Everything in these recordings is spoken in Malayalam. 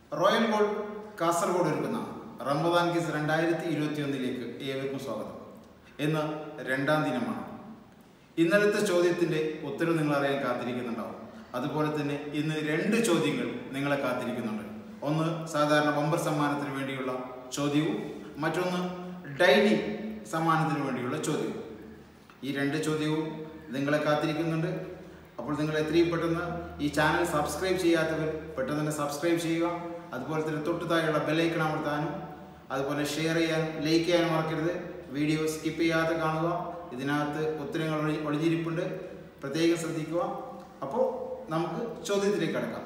റോയൽ ഗോൾഡ് കാസർഗോഡ് ഒരുക്കുന്ന റമദാൻ കിസ് രണ്ടായിരത്തി ഇരുപത്തി ഒന്നിലേക്ക് ഏവർക്കും സ്വാഗതം ഇന്ന് രണ്ടാം ദിനമാണ് ഇന്നലത്തെ ചോദ്യത്തിൻ്റെ ഉത്തരം നിങ്ങൾ അറിയാൻ കാത്തിരിക്കുന്നുണ്ടാവും അതുപോലെ തന്നെ ഇന്ന് രണ്ട് ചോദ്യങ്ങൾ നിങ്ങളെ കാത്തിരിക്കുന്നുണ്ട് ഒന്ന് സാധാരണ ബമ്പർ സമ്മാനത്തിന് വേണ്ടിയുള്ള ചോദ്യവും മറ്റൊന്ന് ഡൈലി സമ്മാനത്തിന് വേണ്ടിയുള്ള ചോദ്യവും ഈ രണ്ട് ചോദ്യവും നിങ്ങളെ കാത്തിരിക്കുന്നുണ്ട് അപ്പോൾ നിങ്ങൾ എത്രയും പെട്ടെന്ന് ഈ ചാനൽ സബ്സ്ക്രൈബ് ചെയ്യാത്തവർ പെട്ടെന്ന് തന്നെ സബ്സ്ക്രൈബ് ചെയ്യുക അതുപോലെ തന്നെ തൊട്ട് താഴെയുള്ള ബെല്ലൈക്കൺ അമർത്താനും അതുപോലെ ഷെയർ ചെയ്യാനും ലൈക്ക് ചെയ്യാനും മറക്കരുത് വീഡിയോ സ്കിപ്പ് ചെയ്യാതെ കാണുക ഇതിനകത്ത് ഉത്തരങ്ങൾ ഒളി- ഒളിഞ്ഞിരിപ്പുണ്ട് പ്രത്യേകം ശ്രദ്ധിക്കുക അപ്പോൾ നമുക്ക് ചോദ്യത്തിലേക്ക് കടക്കാം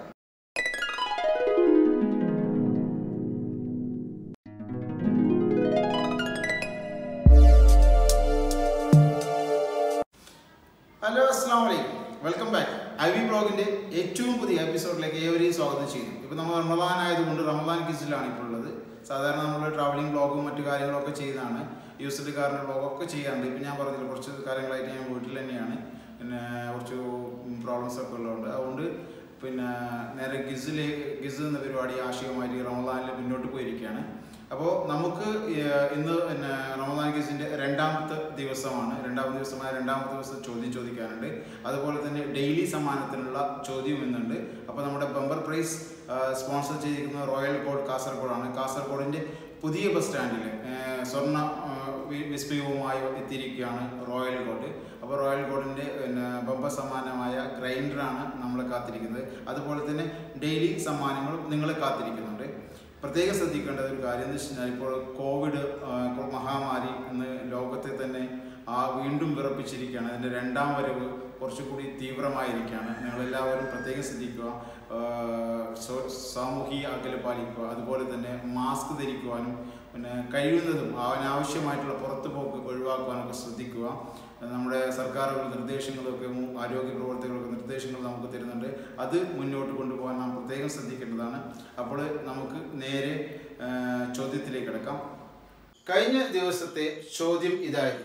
ഹലോ അസ്സാം വലൈക്കും വെൽക്കം ബാക്ക് ഐ വി ബ്ലോഗിന്റെ ഏറ്റവും പുതിയ എപ്പിസോഡിലേക്ക് ഏവരെയും സ്വാഗതം ചെയ്യുന്നു ഇപ്പോൾ നമ്മൾ റമദാൻ ആയതുകൊണ്ട് റമദാൻ കിസിലാണ് ഇപ്പോൾ ഉള്ളത് സാധാരണ നമ്മൾ ട്രാവലിംഗ് ബ്ലോഗും മറ്റു കാര്യങ്ങളൊക്കെ ചെയ്താണ് യൂസ്ഡ് കാറിൻ്റെ ബ്ലോഗൊക്കെ ചെയ്യാറുണ്ട് ഇപ്പം ഞാൻ പറഞ്ഞില്ല കുറച്ച് കാര്യങ്ങളായിട്ട് ഞാൻ വീട്ടിൽ തന്നെയാണ് പിന്നെ കുറച്ച് പ്രോബ്ലംസ് ഒക്കെ ഉള്ളതുകൊണ്ട് അതുകൊണ്ട് പിന്നെ നേരെ ഗിസിൽ ഗിസ് എന്ന പരിപാടി ആശയമായിട്ട് റമദാനിൽ മുന്നോട്ട് പോയിരിക്കുകയാണ് അപ്പോൾ നമുക്ക് ഏർ ഇന്ന് പിന്നെ റമദാൻ ഗിസിൻ്റെ രണ്ടാമത്തെ ദിവസമാണ് രണ്ടാമത്തെ ദിവസമായ രണ്ടാമത്തെ ദിവസം ചോദ്യം ചോദിക്കാനുണ്ട് അതുപോലെ തന്നെ ഡെയിലി സമ്മാനത്തിനുള്ള ചോദ്യം ഇന്നുണ്ട് അപ്പോൾ നമ്മുടെ ബമ്പർ പ്രൈസ് സ്പോൺസർ ചെയ്തിരിക്കുന്നത് റോയൽ ഗോൾഡ് കാസർഗോഡാണ് കാസർഗോഡിൻ്റെ പുതിയ ബസ് സ്റ്റാൻഡിൽ സ്വർണ്ണ ആ, വി- വിസ്മയവുമായി എത്തിയിരിക്കുകയാണ് റോയൽ ഗോൾഡ് അപ്പോൾ റോയൽ ഗോൾഡിൻ്റെ പിന്നെ ബമ്പർ സമ്മാനമായ ഗ്രൈൻഡറാണ് നമ്മളെ കാത്തിരിക്കുന്നത് അതുപോലെ തന്നെ ഡെയിലി സമ്മാനങ്ങളും നിങ്ങളെ കാത്തിരിക്കുന്നുണ്ട് പ്രത്യേകം ശ്രദ്ധിക്കേണ്ട ഒരു കാര്യം എന്ന് വെച്ച് കഴിഞ്ഞാൽ ഇപ്പോൾ കോവിഡ് ആ, ഇപ്പോൾ മഹാമാരി ഇന്ന് ലോകത്തെ തന്നെ ആ വീണ്ടും വിറപ്പിച്ചിരിക്കുകയാണ് അതിൻ്റെ രണ്ടാം വരവ് കുറച്ചുകൂടി തീവ്രമായിരിക്കുകയാണ് നിങ്ങളെല്ലാവരും പ്രത്യേകം ശ്രദ്ധിക്കുക ആ, സോ- സാമൂഹിക അകല പാലിക്കുക അതുപോലെ തന്നെ മാസ്ക് ധരിക്കുവാനും പിന്നെ കഴിയുന്നതും അവനാവശ്യമായിട്ടുള്ള പുറത്തു പോക്ക് ഒഴിവാക്കുവാനൊക്കെ ശ്രദ്ധിക്കുക നമ്മുടെ സർക്കാരുകൾ നിർദ്ദേശങ്ങളൊക്കെ മു- ആരോഗ്യ പ്രവർത്തകർക്ക് നിർദ്ദേശങ്ങൾ നമുക്ക് തരുന്നുണ്ട് അത് മുന്നോട്ട് കൊണ്ടുപോകാൻ നാം പ്രത്യേകം ശ്രദ്ധിക്കേണ്ടതാണ് അപ്പോൾ നമുക്ക് നേരെ ആ, ചോദ്യത്തിലേക്ക് കിടക്കാം കഴിഞ്ഞ ദിവസത്തെ ചോദ്യം ഇതായിരുന്നു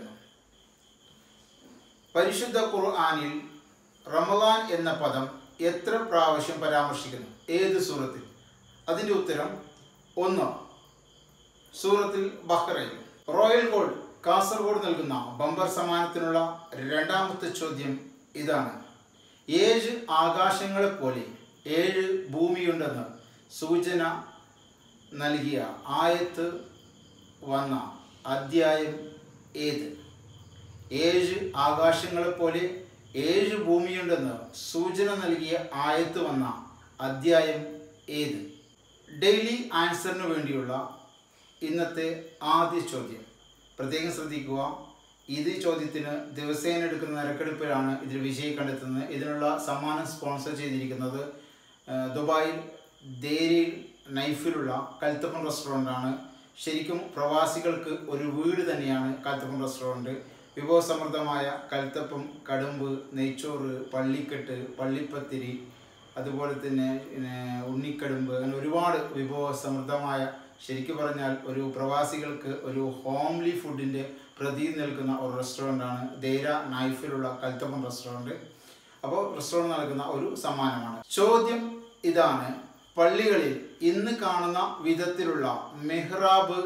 പരിശുദ്ധ ഖുർആനിൽ റമദാൻ എന്ന പദം എത്ര പ്രാവശ്യം പരാമർശിക്കുന്നു ഏത് സൂറത്തിൽ അതിൻ്റെ ഉത്തരം ഒന്ന് സൂറത്തിൽ ബഹ്റൈൻ റോയൽ ഗോൾഡ് കാസർഗോഡ് നൽകുന്ന ബമ്പർ സമ്മാനത്തിനുള്ള രണ്ടാമത്തെ ചോദ്യം ഇതാണ് ഏഴ് ആകാശങ്ങളെ പോലെ ഏഴ് ഭൂമിയുണ്ടെന്ന് സൂചന നൽകിയ ആയത്ത് വന്ന അധ്യായം ഏത് ഏഴ് ആകാശങ്ങളെ പോലെ ഏഴ് ഭൂമിയുണ്ടെന്ന് സൂചന നൽകിയ ആയത്ത് വന്ന അധ്യായം ഏത് ഡെയിലി ആൻസറിന് വേണ്ടിയുള്ള ഇന്നത്തെ ആദ്യ ചോദ്യം പ്രത്യേകം ശ്രദ്ധിക്കുക ഇത് ചോദ്യത്തിന് ദിവസേന എടുക്കുന്ന നറുക്കെടുപ്പിലാണ് ഇതിൽ വിജയി കണ്ടെത്തുന്നത് ഇതിനുള്ള സമ്മാനം സ്പോൺസർ ചെയ്തിരിക്കുന്നത് ആ, ദുബായിൽ ദേരിയിൽ നൈഫിലുള്ള കൽത്തപ്പൻ റെസ്റ്റോറൻ്റാണ് ശരിക്കും പ്രവാസികൾക്ക് ഒരു വീട് തന്നെയാണ് കൽത്തപ്പൻ റെസ്റ്റോറൻറ്റ് വിഭവസമൃദ്ധമായ കൽത്തപ്പം കടുമ്പ് നെയ്ച്ചോറ് പള്ളിക്കെട്ട് പള്ളിപ്പത്തിരി അതുപോലെ തന്നെ പിന്നെ ഉണ്ണിക്കടുമ്പ് അങ്ങനെ ഒരുപാട് വിഭവസമൃദ്ധമായ ശരിക്കും പറഞ്ഞാൽ ഒരു പ്രവാസികൾക്ക് ഒരു ഹോംലി ഫുഡിൻ്റെ പ്രതീതി നിൽക്കുന്ന ഒരു റെസ്റ്റോറൻ്റാണ് ദേര നൈഫിലുള്ള കൽത്തപ്പൻ റെസ്റ്റോറൻറ്റ് അപ്പോൾ റെസ്റ്റോറൻറ്റ് നൽകുന്ന ഒരു സമ്മാനമാണ് ചോദ്യം ഇതാണ് പള്ളികളിൽ ഇന്ന് കാണുന്ന വിധത്തിലുള്ള മെഹ്റാബ്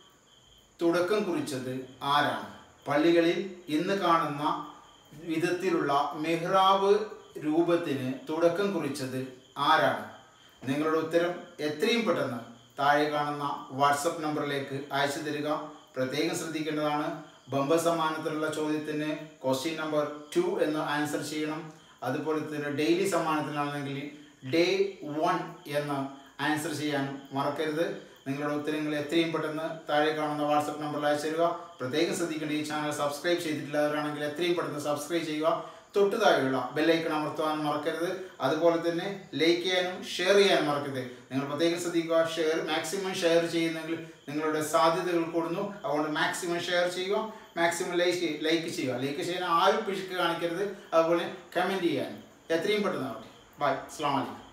തുടക്കം കുറിച്ചത് ആരാണ് പള്ളികളിൽ ഇന്ന് കാണുന്ന വിധത്തിലുള്ള മെഹ്റാബ് രൂപത്തിന് തുടക്കം കുറിച്ചത് ആരാണ് നിങ്ങളുടെ ഉത്തരം എത്രയും പെട്ടെന്ന് താഴെ കാണുന്ന വാട്സപ്പ് നമ്പറിലേക്ക് അയച്ചു തരിക പ്രത്യേകം ശ്രദ്ധിക്കേണ്ടതാണ് ബമ്പർ സമ്മാനത്തിലുള്ള ചോദ്യത്തിന് ക്വസ്റ്റ്യൻ നമ്പർ ടു എന്ന് ആൻസർ ചെയ്യണം അതുപോലെ തന്നെ ഡെയിലി സമ്മാനത്തിനാണെങ്കിൽ ഡേ വൺ എന്ന് ആൻസർ ചെയ്യാൻ മറക്കരുത് നിങ്ങളുടെ ഉത്തരങ്ങൾ എത്രയും പെട്ടെന്ന് താഴെ കാണുന്ന വാട്സപ്പ് നമ്പറിൽ അയച്ചു തരിക പ്രത്യേകം ശ്രദ്ധിക്കേണ്ട ഈ ചാനൽ സബ്സ്ക്രൈബ് ചെയ്തിട്ടില്ലാത്തവരാണെങ്കിൽ എത്രയും പെട്ടെന്ന് സബ്സ്ക്രൈബ് ചെയ്യുക തൊട്ട് താഴെയുള്ള ബെല്ലൈക്കൺ അമർത്തുവാൻ മറക്കരുത് അതുപോലെ തന്നെ ലൈക്ക് ചെയ്യാനും ഷെയർ ചെയ്യാനും മറക്കരുത് നിങ്ങൾ പ്രത്യേകം ശ്രദ്ധിക്കുക ഷെയർ മാക്സിമം ഷെയർ ചെയ്യുന്നെങ്കിൽ നിങ്ങളുടെ സാധ്യതകൾ കൂടുന്നു അതുകൊണ്ട് മാക്സിമം ഷെയർ ചെയ്യുക മാക്സിമം ലൈക്ക് ലൈക്ക് ചെയ്യുക ലൈക്ക് ചെയ്യാൻ ആരും പിശുക്ക് കാണിക്കരുത് അതുപോലെ കമൻറ്റ് ചെയ്യാൻ എത്രയും പെട്ടെന്ന് ആവട്ടെ ബൈ അസ്സാം വലൈക്കും